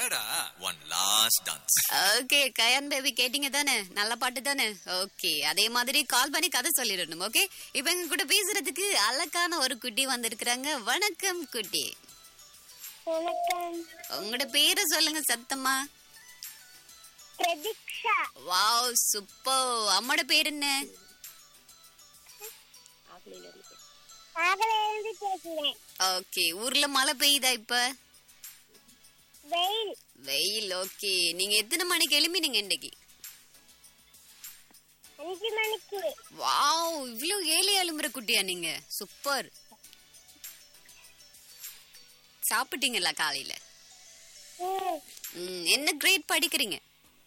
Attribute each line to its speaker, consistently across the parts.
Speaker 1: அடடா one last dance
Speaker 2: okay கயான் baby கேட்டீங்க தானே நல்ல பாட்டு தானே ஓகே அதே மாதிரி கால் பண்ணி கதை சொல்லிடணும் ஓகே இப்ப எங்க கூட பேசுறதுக்கு அழகான ஒரு குட்டி வந்திருக்கிறாங்க வணக்கம் குட்டி
Speaker 3: வணக்கம்
Speaker 2: உங்களோட பேரை சொல்லுங்க சத்தமா
Speaker 3: பிரதீக்ஷா
Speaker 2: வாவ் சூப்பர் அம்மோட பேர் என்ன
Speaker 3: ஆகல இருந்து பேசுறேன்
Speaker 2: ஓகே ஊர்ல மழை பெய்யுதா இப்ப
Speaker 3: வெயில்
Speaker 2: வெயில் ஓகே நீங்க எத்தனை மணிக்கு எழும்பினீங்க இன்னைக்கு
Speaker 3: அஞ்சு மணிக்கு
Speaker 2: வாவ் இவ்ளோ ஏழை எழும்புற குட்டியா நீங்க சூப்பர் சாப்பிட்டீங்களா காலையில
Speaker 3: ம்,
Speaker 2: ம், என்ன கிரேட் படிக்கிறீங்க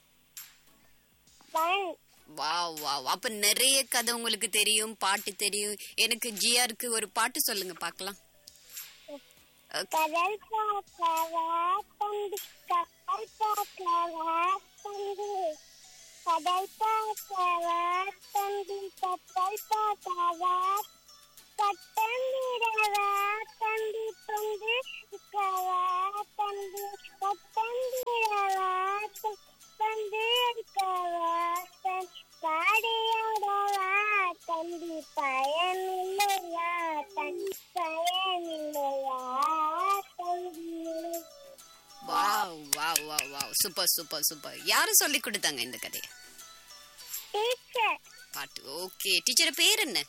Speaker 3: ஒன்
Speaker 2: வாவ் வாவ் அப்ப நிறைய கதை உங்களுக்கு தெரியும் பாட்டு தெரியும் எனக்கு ஜிஆருக்கு ஒரு பாட்டு சொல்லுங்க பார்க்கலாம் Okay.
Speaker 3: கடல் பார்க்கவா தம்பி கப்பல் பார்க்கவா தம்பி கடல் பார்க்கவா தம்பி கப்பல் பார்க்கவா பட்டம் விடவா தம்பி பொந்து இருக்கவா தம்பி பட்டம் விடவா பந்து இருக்கவா தம்பி பாடியாடவா தம்பி பயனில்லையா தம்பி பயனில்லையா தம்பி
Speaker 2: wow wow wow wow super super super யாரு சொல்லி கொடுத்தாங்க இந்த கதையை
Speaker 3: டீச்சர்
Speaker 2: பாட்டு ஓகே டீச்சர் பேர் என்ன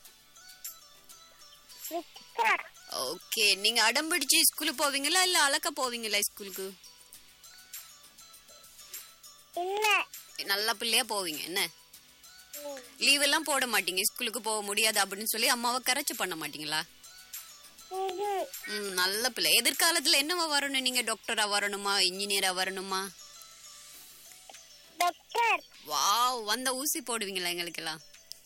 Speaker 3: விக்ரா
Speaker 2: ஓகே நீங்க அடம் பிடிச்சு ஸ்கூலுக்கு போவீங்களா இல்ல அழக்க போவீங்களா ஸ்கூலுக்கு
Speaker 3: இல்ல
Speaker 2: நல்ல பிள்ளையா போவீங்க என்ன
Speaker 3: ம்,
Speaker 2: லீவ் எல்லாம் போட மாட்டீங்க ஸ்கூலுக்கு போக முடியாது அப்படின்னு சொல்லி அம்மாவை கரைச்சு பண்ண மாட்டீங்களா
Speaker 3: ம்ஹும்.
Speaker 2: ம் நல்ல பிள்ளை எதிர்காலத்துல என்னவா வரணும் நீங்க டாக்டரா வரணுமா இன்ஜினியரா வரணுமா
Speaker 3: டாக்டர்
Speaker 2: வாவ் வந்த ஊசி போடுவீங்களா எங்களுக்கெல்லாம்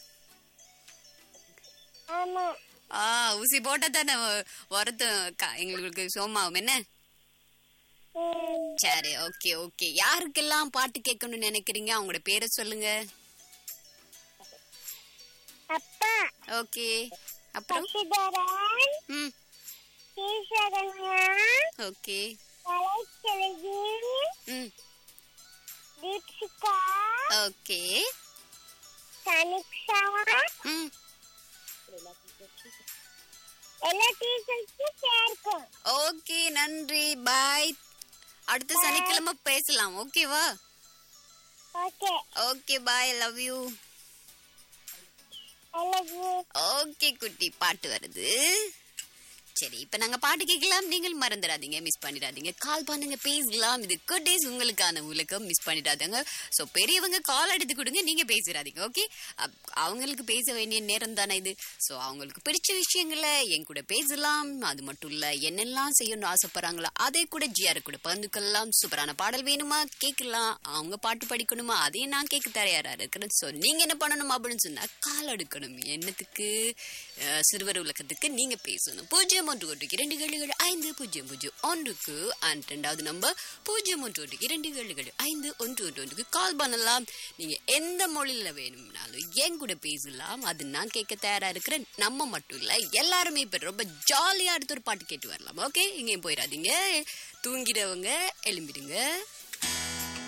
Speaker 3: ஆமா
Speaker 2: ஆ ஊசி போட்டா தானே வரது எங்களுக்கு சோமாவும் என்ன
Speaker 3: ம்,
Speaker 2: சரி ஓகே ஓகே யாருக்கெல்லாம் பாட்டு கேட்கணும்னு நினைக்கிறீங்க அவங்களோட பேரை சொல்லுங்க
Speaker 3: அப்பா
Speaker 2: ஓகே அப்புறம்
Speaker 3: சசிதரன்
Speaker 2: ம்
Speaker 3: ஸ்ரீசரண்யா
Speaker 2: ஓகே
Speaker 3: கலைச்செல்வி
Speaker 2: ம்
Speaker 3: தீப்சிகா
Speaker 2: ஓகே
Speaker 3: சனிக்ஷா
Speaker 2: ம்
Speaker 3: எல்லா டீச்சர்ஸும் சேர்க்கும்
Speaker 2: ஓகே நன்றி பாய் அடுத்த சனிக்கிழமை பேசலாம் ஓகேவா
Speaker 3: okay
Speaker 2: okay bye love you
Speaker 3: I love you
Speaker 2: okay குட்டி பாட்டு வருது சரி இப்ப நாங்க பாட்டு கேட்கலாம் நீங்கள் மறந்துடாதீங்க மிஸ் பண்ணிடாதீங்க கால் பண்ணுங்க பேசலாம் இது குட் டேஸ் உங்களுக்கான உலகம் மிஸ் பண்ணிடாதீங்க சோ பெரியவங்க கால் எடுத்து கொடுங்க நீங்க பேசிடாதீங்க ஓகே அவங்களுக்கு பேச வேண்டிய நேரம் தானே இது சோ அவங்களுக்கு பிடிச்ச விஷயங்களை என் கூட பேசலாம் அது மட்டும் இல்ல என்னெல்லாம் செய்யணும்னு ஆசைப்படுறாங்களோ அதே கூட ஜிஆர் கூட பகிர்ந்துக்கலாம் சூப்பரான பாடல் வேணுமா கேட்கலாம் அவங்க பாட்டு படிக்கணுமா அதையும் நான் கேட்க தயாரா இருக்கிறேன் சோ நீங்க என்ன பண்ணணும் அப்படின்னு சொன்னா கால் எடுக்கணும் என்னத்துக்கு அஹ், சிறுவர் உலகத்துக்கு நீங்க பேசணும் பூஜ்ஜியம் ஒன்று ஒன்றுக்கு இரண்டு ஏழுகள் ஐந்து பூஜ்ஜியம் பூஜ்ஜியம் ஒன்றுக்கு அண்ட் ரெண்டாவது நம்பர் பூஜ்ஜியம் ஒன்று ஒன்றுக்கு இரண்டு ஏழுகள் ஐந்து ஒன்று ஒன்று ஒன்றுக்கு கால் பண்ணலாம் நீங்க எந்த மொழியில வேணும்னாலும் என் கூட பேசலாம் அது நான் கேட்க தயாரா இருக்கிறேன் நம்ம மட்டும் இல்ல எல்லாருமே இப்ப ரொம்ப ஜாலியா அடுத்த ஒரு பாட்டு கேட்டு வரலாம் ஓகே இங்கேயும் போயிடாதீங்க தூங்கிடவங்க எழும்பிடுங்க